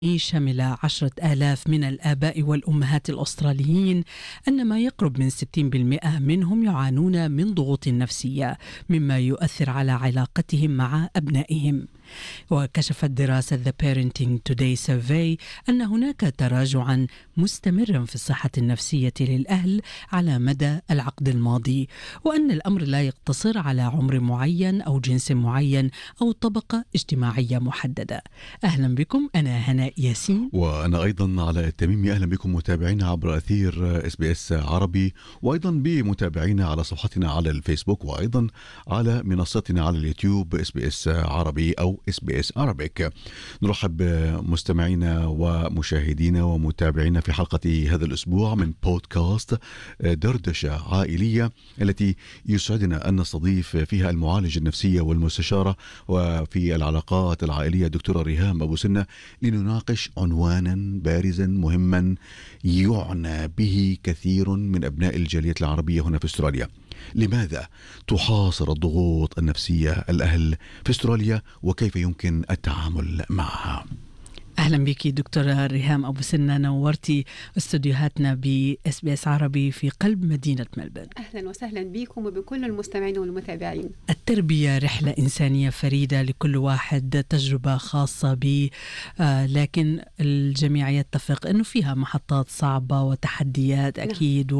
شمل عشرة آلاف من الآباء والأمهات الأستراليين أن ما يقرب من 60% منهم يعانون من ضغوط نفسية مما يؤثر على علاقتهم مع أبنائهم وكشفت دراسة The Parenting Today Survey أن هناك تراجعا مستمرا في الصحة النفسية للأهل على مدى العقد الماضي وأن الأمر لا يقتصر على عمر معين أو جنس معين أو طبقة اجتماعية محددة أهلا بكم أنا هناء ياسين وانا ايضا على التميم اهلا بكم متابعينا عبر اثير اس بي اس عربي وايضا بمتابعينا على صفحتنا على الفيسبوك وايضا على منصتنا على اليوتيوب اس بي اس عربي او اس بي اس عربيك نرحب بمستمعينا ومشاهدينا ومتابعينا في حلقه هذا الاسبوع من بودكاست دردشه عائليه التي يسعدنا ان نستضيف فيها المعالج النفسيه والمستشاره وفي العلاقات العائليه دكتوره ريهام ابو سنه لنناقش عنوانا بارزا مهما يعنى به كثير من ابناء الجاليه العربيه هنا في استراليا. لماذا تحاصر الضغوط النفسيه الاهل في استراليا وكيف يمكن التعامل معها؟ اهلا بك دكتوره ريهام ابو سنه نورتي استديوهاتنا باس بي اس عربي في قلب مدينه ملبن. اهلا وسهلا بكم وبكل المستمعين والمتابعين. التربيه رحله انسانيه فريده لكل واحد تجربه خاصه به آه لكن الجميع يتفق انه فيها محطات صعبه وتحديات اكيد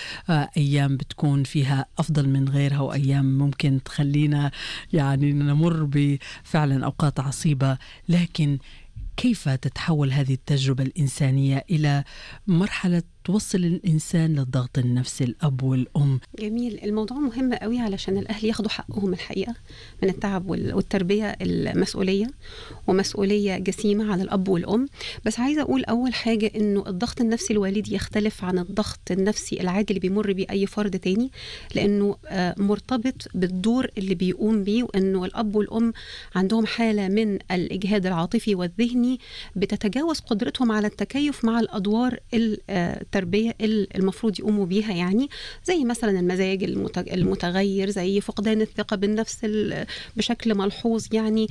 وايام بتكون فيها افضل من غيرها وايام ممكن تخلينا يعني نمر بفعلا اوقات عصيبه لكن كيف تتحول هذه التجربة الإنسانية إلى مرحلة توصل الإنسان للضغط النفسي الأب والأم جميل الموضوع مهم قوي علشان الأهل ياخدوا حقهم الحقيقة من التعب والتربية المسؤولية ومسؤولية جسيمة على الأب والأم بس عايزة أقول أول حاجة إنه الضغط النفسي الوالدي يختلف عن الضغط النفسي العادي اللي بيمر بيه أي فرد تاني لأنه مرتبط بالدور اللي بيقوم بيه وإنه الأب والأم عندهم حالة من الإجهاد العاطفي والذهني بتتجاوز قدرتهم على التكيف مع الأدوار التربيه المفروض يقوموا بيها يعني زي مثلا المزاج المتغير زي فقدان الثقه بالنفس بشكل ملحوظ يعني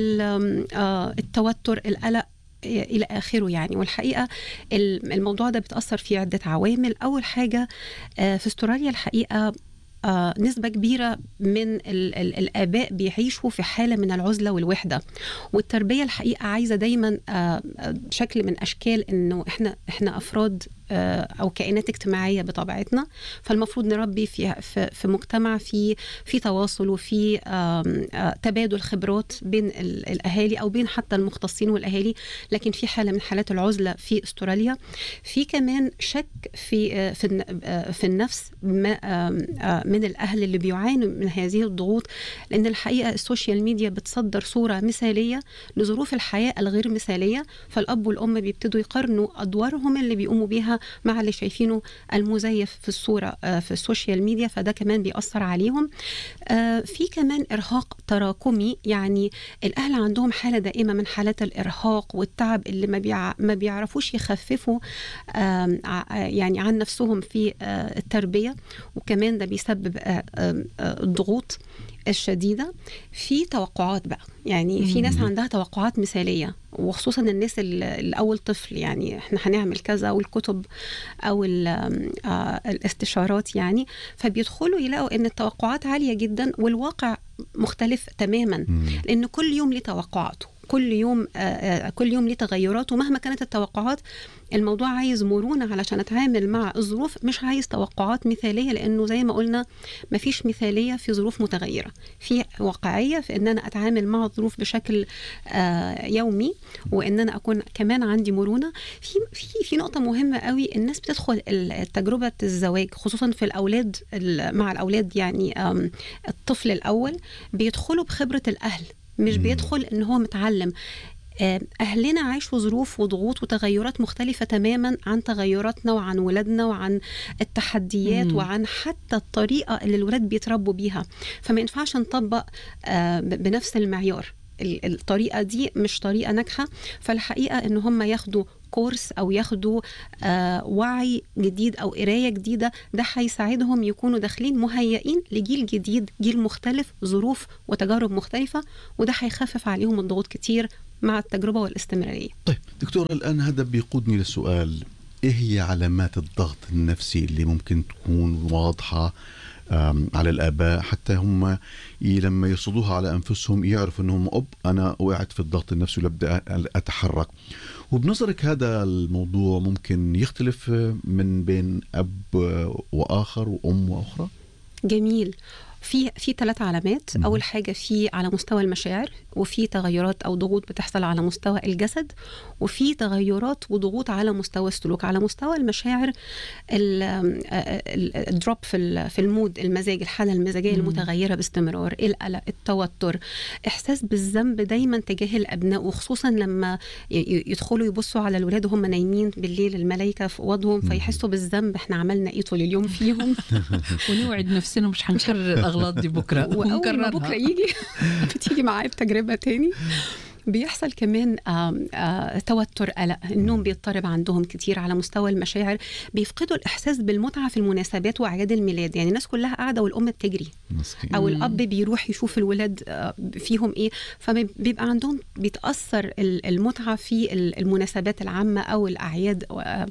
التوتر القلق الى اخره يعني والحقيقه الموضوع ده بتاثر في عده عوامل اول حاجه في استراليا الحقيقه آه نسبة كبيرة من ال ال الآباء بيعيشوا في حالة من العزلة والوحدة والتربية الحقيقة عايزة دايما آه شكل من أشكال إنه إحنا إحنا أفراد آه أو كائنات اجتماعية بطبيعتنا فالمفروض نربي في في, في مجتمع في في تواصل وفي تبادل خبرات بين الأهالي أو بين حتى المختصين والأهالي لكن في حالة من حالات العزلة في استراليا في كمان شك في في في النفس من الاهل اللي بيعانوا من هذه الضغوط لان الحقيقه السوشيال ميديا بتصدر صوره مثاليه لظروف الحياه الغير مثاليه فالاب والام بيبتدوا يقارنوا ادوارهم اللي بيقوموا بيها مع اللي شايفينه المزيف في الصوره في السوشيال ميديا فده كمان بيأثر عليهم في كمان ارهاق تراكمي يعني الاهل عندهم حاله دائمه من حالات الارهاق والتعب اللي ما بيع ما بيعرفوش يخففوا يعني عن نفسهم في التربيه وكمان ده بيسبب الضغوط الشديده في توقعات بقى يعني في ناس عندها توقعات مثاليه وخصوصا الناس الاول طفل يعني احنا هنعمل كذا والكتب او الاستشارات يعني فبيدخلوا يلاقوا ان التوقعات عاليه جدا والواقع مختلف تماما لان كل يوم ليه توقعاته كل يوم آآ كل يوم ليه تغيرات ومهما كانت التوقعات الموضوع عايز مرونه علشان اتعامل مع الظروف مش عايز توقعات مثاليه لانه زي ما قلنا مفيش مثاليه في ظروف متغيره في واقعيه في ان انا اتعامل مع الظروف بشكل يومي وان انا اكون كمان عندي مرونه في في في نقطه مهمه قوي الناس بتدخل تجربه الزواج خصوصا في الاولاد مع الاولاد يعني الطفل الاول بيدخلوا بخبره الاهل مش بيدخل ان هو متعلم اهلنا عاشوا ظروف وضغوط وتغيرات مختلفه تماما عن تغيراتنا وعن ولادنا وعن التحديات مم. وعن حتى الطريقه اللي الولاد بيتربوا بيها فما ينفعش نطبق بنفس المعيار ال- الطريقه دي مش طريقه ناجحه فالحقيقه ان هم ياخدوا كورس او ياخدوا آه وعي جديد او قرايه جديده ده هيساعدهم يكونوا داخلين مهيئين لجيل جديد جيل مختلف ظروف وتجارب مختلفه وده هيخفف عليهم الضغوط كتير مع التجربه والاستمراريه طيب دكتورة الآن هذا بيقودني للسؤال إيه هي علامات الضغط النفسي اللي ممكن تكون واضحة آم، على الآباء حتى هم ي- لما يرصدوها على أنفسهم يعرفوا أنهم أب أنا وقعت في الضغط النفسي ولابد أتحرك وبنظرك هذا الموضوع ممكن يختلف من بين أب وآخر وأم وأخرى جميل في في ثلاث علامات مم. اول حاجه في على مستوى المشاعر وفي تغيرات او ضغوط بتحصل على مستوى الجسد وفي تغيرات وضغوط على مستوى السلوك على مستوى المشاعر الدروب في ال- في المود المزاج الحاله المزاجيه مم. المتغيره باستمرار القلق التوتر احساس بالذنب دايما تجاه الابناء وخصوصا لما ي- ي- يدخلوا يبصوا على الولاد وهم نايمين بالليل الملائكه في اوضهم مم. فيحسوا بالذنب احنا عملنا ايه طول اليوم فيهم ونوعد نفسنا مش هنكرر الاغلاط دي بكره واول ما ونكررها. بكره يجي بتيجي معايا التجربه تاني بيحصل كمان آم، آه توتر قلق النوم بيضطرب عندهم كتير على مستوى المشاعر بيفقدوا الاحساس بالمتعه في المناسبات واعياد الميلاد يعني الناس كلها قاعده والام بتجري مسكين او مم. الاب بيروح يشوف الولاد آه، فيهم ايه فبيبقى عندهم بيتاثر ال- المتعه في ال- المناسبات العامه او الاعياد آه،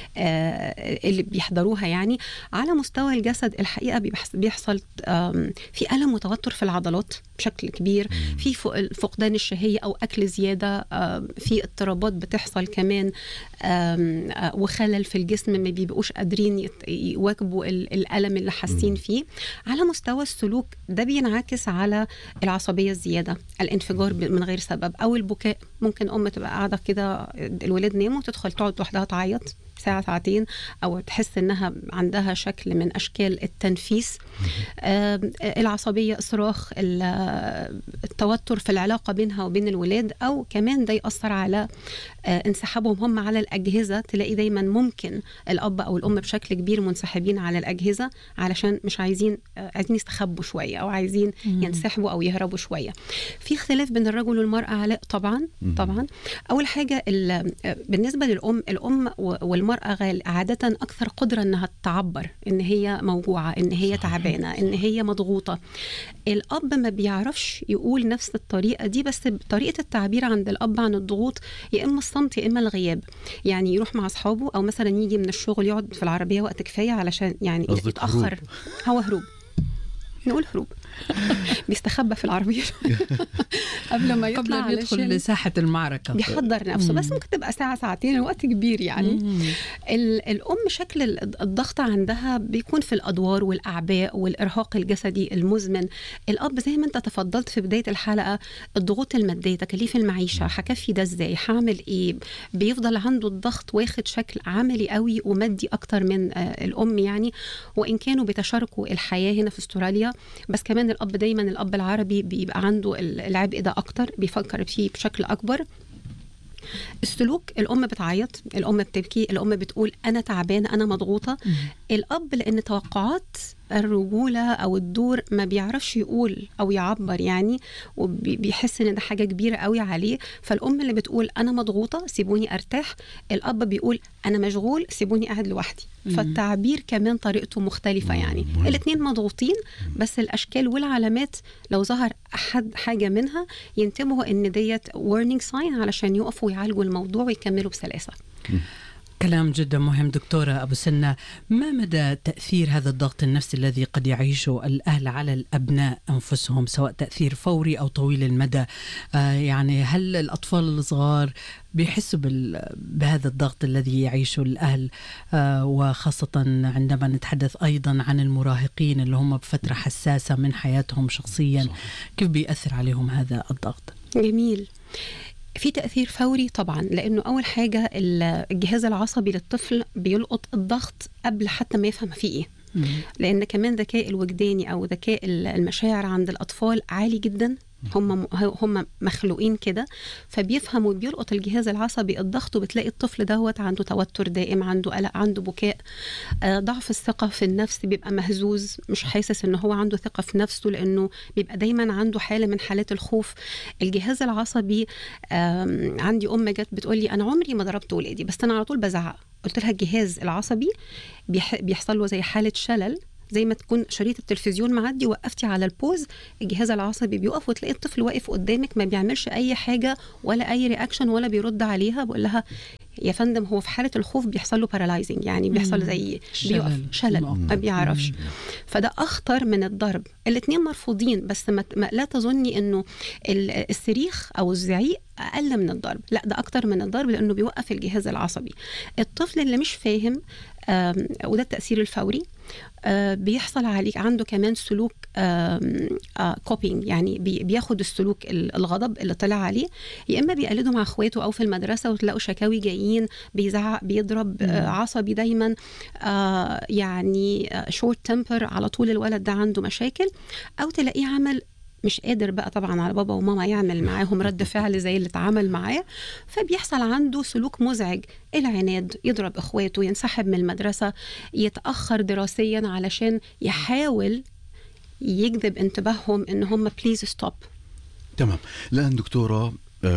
آه، اللي بيحضروها يعني على مستوى الجسد الحقيقه بيبحس- بيحصل آم، في الم وتوتر في العضلات بشكل كبير في فق- فقدان الشهيه او اكل زياده آم، في اضطرابات بتحصل كمان آم، آه، وخلل في الجسم ما بيبقوش قادرين يت- يواكبوا ال- الالم اللي حاسين مم. فيه على مستوى السلوك ده بينعكس على العصبيه الزياده الانفجار ب- من غير سبب او البكاء ممكن ام تبقى قاعده كده الولاد ناموا وتدخل تقعد لوحدها تعيط ساعة ساعتين أو تحس إنها عندها شكل من أشكال التنفيس آم، العصبية الصراخ ال- التوتر في العلاقة بينها وبين الولاد أو كمان ده يأثر على آه، انسحابهم هم على الأجهزة تلاقي دايما ممكن الأب أو الأم بشكل كبير منسحبين على الأجهزة علشان مش عايزين آه، عايزين يستخبوا شوية أو عايزين مم. ينسحبوا أو يهربوا شوية في اختلاف بين الرجل والمرأة علاء طبعا مم. طبعا أول حاجة ال- آه، بالنسبة للأم الأم و- والمرأة غال- عادة أكثر قدرة إنها تعبر إن هي موجوعة إن هي صحيح. تعبانة إن هي مضغوطة الأب ما بيعرفش يقول نفس الطريقة دي بس طريقة التعبير عند الأب عن الضغوط يا إما الصمت يا إما الغياب يعني يروح مع أصحابه أو مثلا يجي من الشغل يقعد في العربية وقت كفاية علشان يعني قصدك يتأخر هو هروب نقول هروب بيستخبى في العربية قبل ما يطلع قبل ان يدخل علشان لساحه المعركه بيحضر نفسه بس مم. ممكن تبقى ساعة ساعتين الوقت كبير يعني مم. ال- الأم شكل ال- الضغط عندها بيكون في الأدوار والأعباء والإرهاق الجسدي المزمن الأب زي ما أنت تفضلت في بداية الحلقة الضغوط المادية تكاليف المعيشة هكفي ده إزاي هعمل إيه بيفضل عنده الضغط واخد شكل عملي قوي ومادي أكتر من آه، الأم يعني وإن كانوا بيتشاركوا الحياة هنا في استراليا بس كمان الأب دايما الأب العربي بيبقى عنده ال- العبء ده أكتر بيفكر فيه بشكل أكبر السلوك الام بتعيط الام بتبكي الام بتقول انا تعبانه انا مضغوطه مم. الاب لان توقعات الرجوله او الدور ما بيعرفش يقول او يعبر يعني وبيحس ان ده حاجه كبيره قوي عليه فالام اللي بتقول انا مضغوطه سيبوني ارتاح الاب بيقول انا مشغول سيبوني قاعد لوحدي مم. فالتعبير كمان طريقته مختلفه يعني مم. الاثنين مضغوطين بس الاشكال والعلامات لو ظهر احد حاجه منها ينتبهوا ان ديت warning sign علشان يقفوا ويعالجوا الموضوع ويكملوا بسلاسه كلام جدا مهم دكتورة أبو سنة ما مدى تأثير هذا الضغط النفسي الذي قد يعيشه الأهل على الأبناء أنفسهم سواء تأثير فوري أو طويل المدى آه يعني هل الأطفال الصغار بيحسوا بال... بهذا الضغط الذي يعيشه الأهل آه وخاصة عندما نتحدث أيضا عن المراهقين اللي هم بفترة حساسة من حياتهم شخصيا صح. كيف بيأثر عليهم هذا الضغط جميل في تأثير فوري طبعا لأنه أول حاجة ال- الجهاز العصبي للطفل بيلقط الضغط قبل حتى ما يفهم فيه إيه لأن كمان ذكاء الوجداني أو ذكاء ال- المشاعر عند الأطفال عالي جدا هم هم مخلوقين كده فبيفهموا بيلقط الجهاز العصبي الضغط وبتلاقي الطفل دوت عنده توتر دائم عنده قلق عنده بكاء آه، ضعف الثقه في النفس بيبقى مهزوز مش حاسس ان هو عنده ثقه في نفسه لانه بيبقى دايما عنده حاله من حالات الخوف الجهاز العصبي عندي ام جت بتقول لي انا عمري ما ضربت ولادي بس انا على طول بزعق قلت لها الجهاز العصبي بيحصل له زي حاله شلل زي ما تكون شريط التلفزيون معدي وقفتي على البوز الجهاز العصبي بيقف وتلاقي الطفل واقف قدامك ما بيعملش اي حاجه ولا اي رياكشن ولا بيرد عليها بقول لها يا فندم هو في حاله الخوف بيحصل له بارالايزنج يعني بيحصل زي بيقف شلل ما بيعرفش فده اخطر من الضرب الاثنين مرفوضين بس ما لا تظني انه الصريخ او الزعيق اقل من الضرب لا ده اكتر من الضرب لانه بيوقف الجهاز العصبي الطفل اللي مش فاهم وده التاثير الفوري آه، بيحصل عليك عنده كمان سلوك كوبينج آه، يعني بياخد السلوك الغضب اللي طلع عليه يا اما بيقلده مع اخواته او في المدرسه وتلاقوا شكاوي جايين بيزعق بيضرب آه، عصبي دايما يعني شورت تمبر على طول الولد ده عنده مشاكل او تلاقيه عمل مش قادر بقى طبعا على بابا وماما يعمل معاهم رد فعل زي اللي اتعامل معاه فبيحصل عنده سلوك مزعج العناد يضرب اخواته ينسحب من المدرسه يتاخر دراسيا علشان يحاول يجذب انتباههم ان هم بليز ستوب تمام الان دكتوره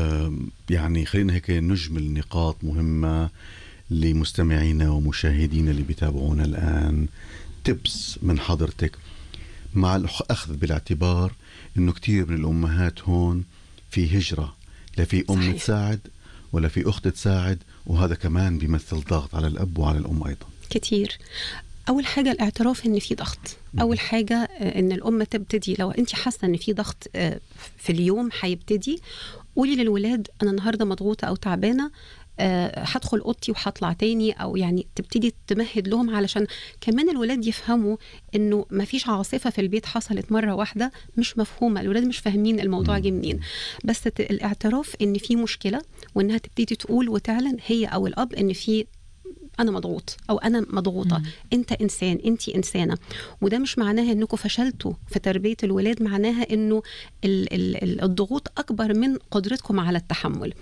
يعني خلينا هيك نجمل نقاط مهمه لمستمعينا ومشاهدينا اللي بيتابعونا الان تبس من حضرتك مع الاخذ بالاعتبار انه كثير من الامهات هون في هجره لا في ام صحيح. تساعد ولا في اخت تساعد وهذا كمان بيمثل ضغط على الاب وعلى الام ايضا كثير اول حاجه الاعتراف ان في ضغط اول حاجه آه، ان الام تبتدي لو انت حاسه ان في ضغط آه، في اليوم هيبتدي قولي للولاد انا النهارده مضغوطه او تعبانه آه، هدخل اوضتي وهطلع تاني او يعني تبتدي تمهد لهم علشان كمان الولاد يفهموا انه ما فيش عاصفه في البيت حصلت مره واحده مش مفهومه الولاد مش فاهمين الموضوع جه منين بس الاعتراف ان في مشكله وانها تبتدي تقول وتعلن هي او الاب ان في انا مضغوط او انا مضغوطه مم. انت انسان انت انسانه وده مش معناها انكم فشلتوا في تربيه الولاد معناها انه ال ال الضغوط اكبر من قدرتكم على التحمل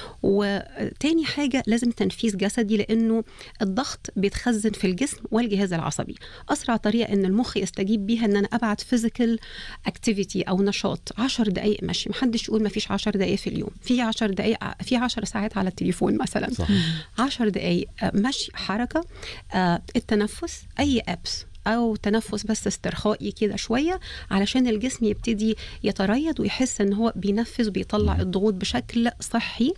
وتاني حاجة لازم تنفيذ جسدي لأنه الضغط بيتخزن في الجسم والجهاز العصبي أسرع طريقة أن المخ يستجيب بيها أن أنا أبعت فيزيكال اكتيفيتي أو نشاط 10 دقائق مشي محدش يقول ما فيش 10 دقائق في اليوم في 10 دقائق في 10 ساعات على التليفون مثلا صح. 10 دقائق مشي حركة آه، التنفس أي أبس او تنفس بس استرخائي كده شويه علشان الجسم يبتدي يتريض ويحس ان هو بينفذ وبيطلع الضغوط بشكل صحي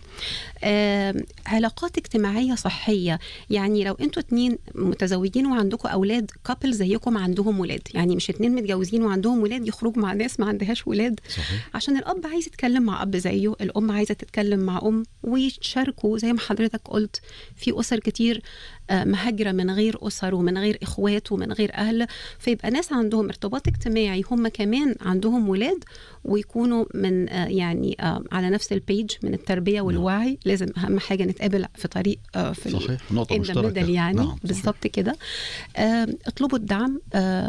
آه علاقات اجتماعيه صحيه يعني لو انتوا اتنين متزوجين وعندكم اولاد كابل زيكم عندهم ولاد يعني مش اتنين متجوزين وعندهم ولاد يخرجوا مع ناس ما عندهاش ولاد صحيح. عشان الاب عايز يتكلم مع اب زيه الام عايزه تتكلم مع ام ويشاركوا زي ما حضرتك قلت في اسر كتير آه، مهاجره من غير اسر ومن غير اخوات ومن غير اهل فيبقى ناس عندهم ارتباط اجتماعي هم كمان عندهم ولاد ويكونوا من آه، يعني آه، على نفس البيج من التربيه نعم. والوعي لازم اهم حاجه نتقابل في طريق في صحيح نقطه مشتركه يعني نعم. بالظبط كده اطلبوا الدعم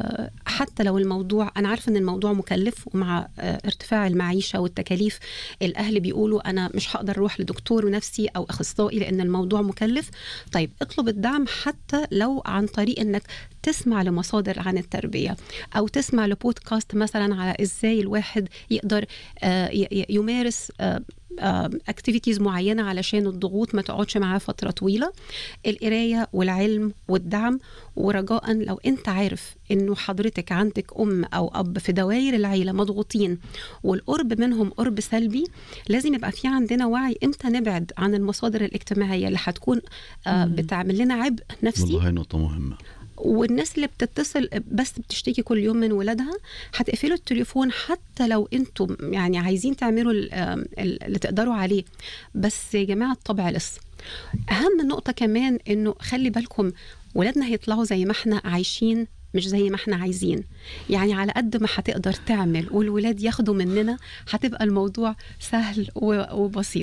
حتى لو الموضوع انا عارفه ان الموضوع مكلف ومع ارتفاع المعيشه والتكاليف الاهل بيقولوا انا مش هقدر اروح لدكتور نفسي او اخصائي لان الموضوع مكلف طيب اطلب الدعم حتى لو عن طريق انك تسمع لمصادر عن التربيه او تسمع لبودكاست مثلا على ازاي الواحد يقدر آه، يمارس اكتيفيتيز آه، معينه علشان الضغوط ما تقعدش معاه فتره طويله القرايه والعلم والدعم ورجاء لو انت عارف انه حضرتك عندك ام او اب في دوائر العيله مضغوطين والقرب منهم قرب سلبي لازم يبقى في عندنا وعي امتى نبعد عن المصادر الاجتماعيه اللي هتكون آه، بتعمل لنا عبء نفسي والله هي نقطه مهمه والناس اللي بتتصل بس بتشتكي كل يوم من ولادها هتقفلوا التليفون حتى لو انتم يعني عايزين تعملوا اللي تقدروا عليه بس يا جماعه الطبع لص اهم نقطه كمان انه خلي بالكم ولادنا هيطلعوا زي ما احنا عايشين مش زي ما احنا عايزين يعني على قد ما هتقدر تعمل والولاد ياخدوا مننا هتبقى الموضوع سهل وبسيط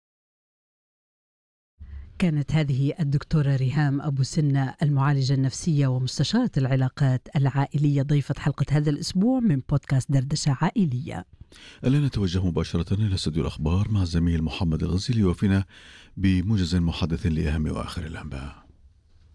كانت هذه الدكتورة ريهام أبو سنة المعالجة النفسية ومستشارة العلاقات العائلية ضيفة حلقة هذا الأسبوع من بودكاست دردشة عائلية الآن نتوجه مباشرة إلى استوديو الأخبار مع الزميل محمد الغزيلي وفينا بموجز محدث لأهم وآخر الأنباء